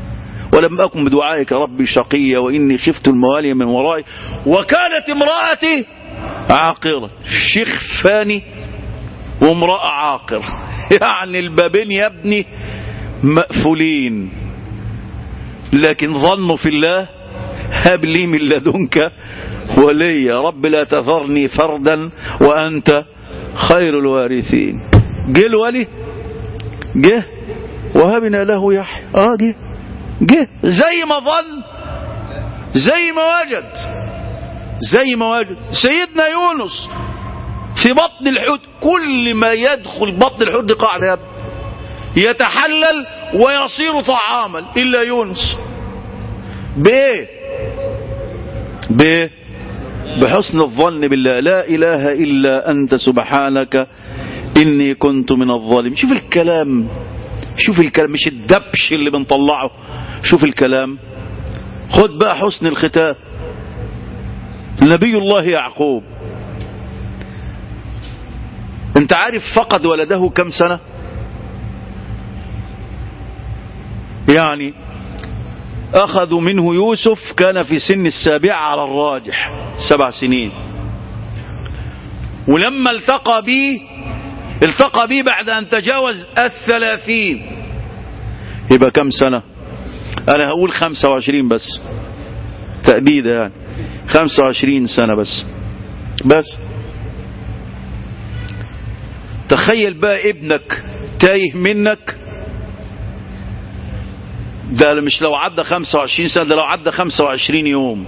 ولم أكن بدعائك ربي شقيا وإني خفت الموالي من ورائي وكانت امرأتي عاقرة شيخ فاني وامرأة عاقر يعني البابين يا ابني مقفولين لكن ظنوا في الله هب لي من لدنك وليا رب لا تذرني فردا وأنت خير الوارثين جه الولي جه وهبنا له يحيى اه جه جه زي ما ظن زي ما وجد زي ما وجد سيدنا يونس في بطن الحوت كل ما يدخل بطن الحوت قاعد يب يتحلل ويصير طعاما إلا يونس بايه بايه بحسن الظن بالله لا إله إلا أنت سبحانك إني كنت من الظالمين شوف الكلام شوف الكلام مش الدبش اللي بنطلعه شوف الكلام خد بقى حسن الختام نبي الله يعقوب انت عارف فقد ولده كم سنة يعني أخذوا منه يوسف كان في سن السابعة على الراجح سبع سنين ولما التقى به التقى به بعد أن تجاوز الثلاثين يبقى كم سنة أنا هقول خمسة وعشرين بس تأبيدة يعني خمسة وعشرين سنة بس بس تخيل بقى ابنك تايه منك ده مش لو عدى 25 سنة ده لو عدى 25 يوم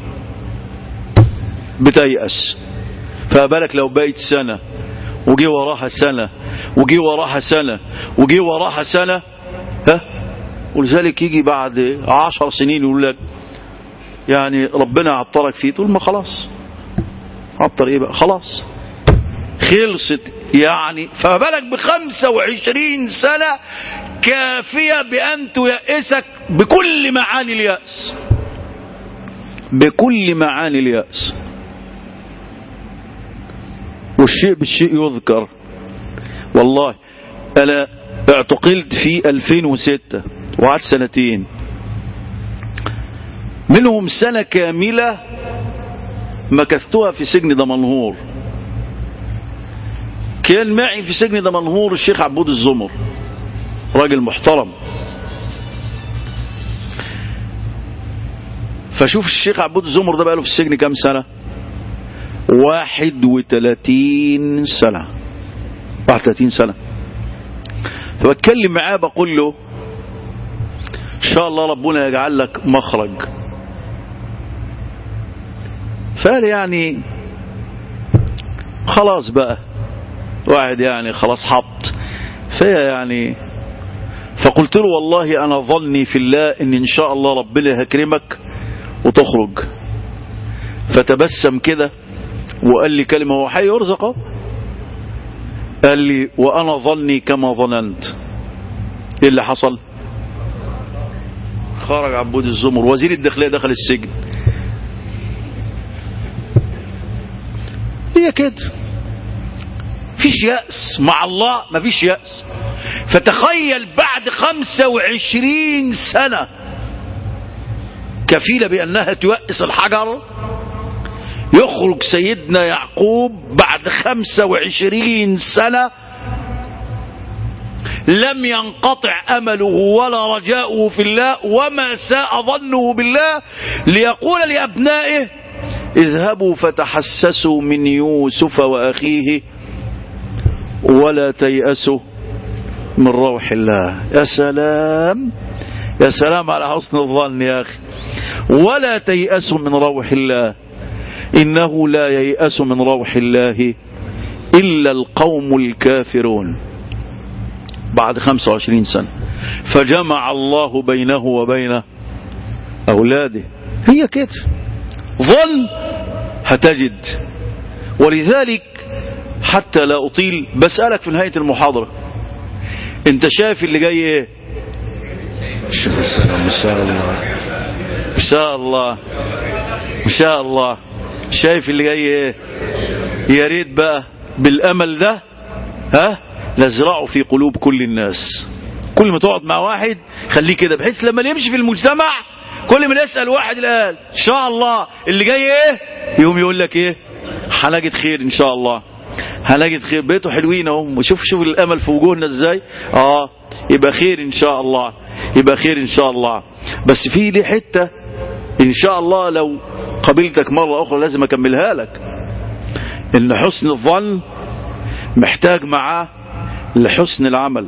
بتيأس فبالك لو بقيت سنة وجي وراها سنة وجي وراها سنة وجي وراها سنة ها ولذلك يجي بعد عشر سنين يقول لك يعني ربنا عطرك فيه تقول ما خلاص عطر ايه بقى خلاص خلصت يعني فما بالك بخمسة وعشرين سنة كافية بأن تيأسك بكل معاني اليأس بكل معاني اليأس والشيء بالشيء يذكر والله أنا اعتقلت في 2006 وقعدت سنتين منهم سنة كاملة مكثتها في سجن دمنهور كان معي في سجن دمنهور الشيخ عبود الزمر راجل محترم فشوف الشيخ عبود الزمر ده بقاله في السجن كام سنة واحد وثلاثين سنة واحد وثلاثين سنة فبتكلم معاه بقول له ان شاء الله ربنا يجعل لك مخرج فقال يعني خلاص بقى واحد يعني خلاص حط فهي يعني فقلت له والله انا ظني في الله ان ان شاء الله ربنا هيكرمك وتخرج فتبسم كده وقال لي كلمة هو حي يرزقه قال لي وانا ظني كما ظننت ايه اللي حصل خرج عبود الزمر وزير الداخلية دخل السجن هي كده فيش يأس مع الله ما فيش يأس فتخيل بعد خمسة وعشرين سنة كفيلة بأنها تيأس الحجر يخرج سيدنا يعقوب بعد خمسة وعشرين سنة لم ينقطع أمله ولا رجاؤه في الله وما ساء ظنه بالله ليقول لأبنائه اذهبوا فتحسسوا من يوسف وأخيه ولا تيأسوا من روح الله يا سلام يا سلام على حسن الظن يا أخي ولا تيأسوا من روح الله إنه لا ييأس من روح الله إلا القوم الكافرون بعد 25 سنة فجمع الله بينه وبين أولاده هي كده ظن هتجد ولذلك حتى لا أطيل بسألك في نهاية المحاضرة انت شايف اللي جاي ايه ما شاء الله ما شاء الله ما شاء الله شايف اللي جاي ايه يا ريت بقى بالامل ده ها نزرعه في قلوب كل الناس كل ما تقعد مع واحد خليه كده بحيث لما يمشي في المجتمع كل ما نسال واحد الان ان شاء الله اللي جاي ايه يقوم يقول لك ايه هنجد خير ان شاء الله هنجد خير بيته حلوين اهو شوف شوف الامل في وجوهنا ازاي اه يبقى خير ان شاء الله يبقى خير ان شاء الله بس في لي حته ان شاء الله لو قابلتك مره اخرى لازم اكملها لك ان حسن الظن محتاج معاه لحسن العمل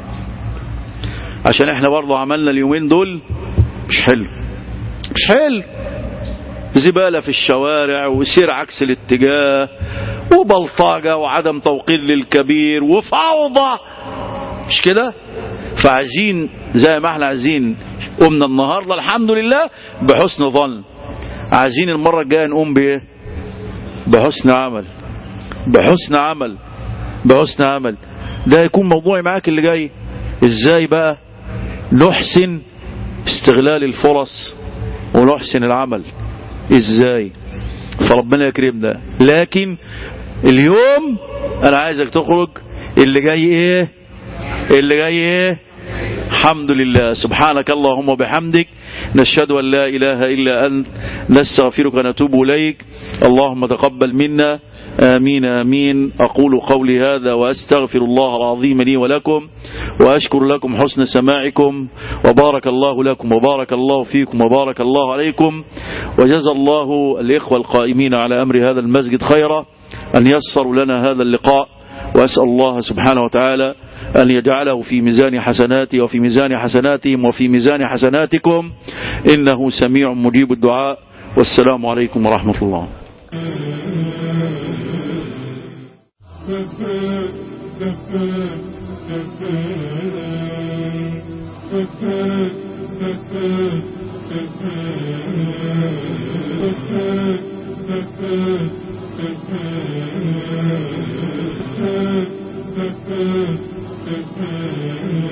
عشان احنا برضه عملنا اليومين دول مش حلو مش حلو زبالة في الشوارع وسير عكس الاتجاه وبلطجة وعدم توقير للكبير وفوضى مش كده فعايزين زي ما احنا عايزين قمنا النهاردة الحمد لله بحسن ظن عايزين المرة الجاية نقوم بايه بحسن عمل بحسن عمل بحسن عمل ده يكون موضوعي معاك اللي جاي ازاي بقى نحسن استغلال الفرص ونحسن العمل ازاي فربنا يكرمنا لكن اليوم انا عايزك تخرج اللي جاي ايه اللي جاي ايه الحمد لله سبحانك اللهم وبحمدك نشهد أن لا إله إلا أنت نستغفرك ونتوب إليك اللهم تقبل منا آمين آمين أقول قولي هذا وأستغفر الله العظيم لي ولكم وأشكر لكم حسن سماعكم وبارك الله لكم وبارك الله فيكم وبارك الله عليكم وجزى الله الإخوة القائمين على أمر هذا المسجد خيرا أن يسروا لنا هذا اللقاء وأسأل الله سبحانه وتعالى أن يجعله في ميزان حسناتي وفي ميزان حسناتهم وفي ميزان حسناتكم إنه سميع مجيب الدعاء والسلام عليكم ورحمة الله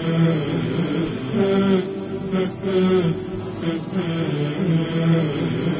Thank you.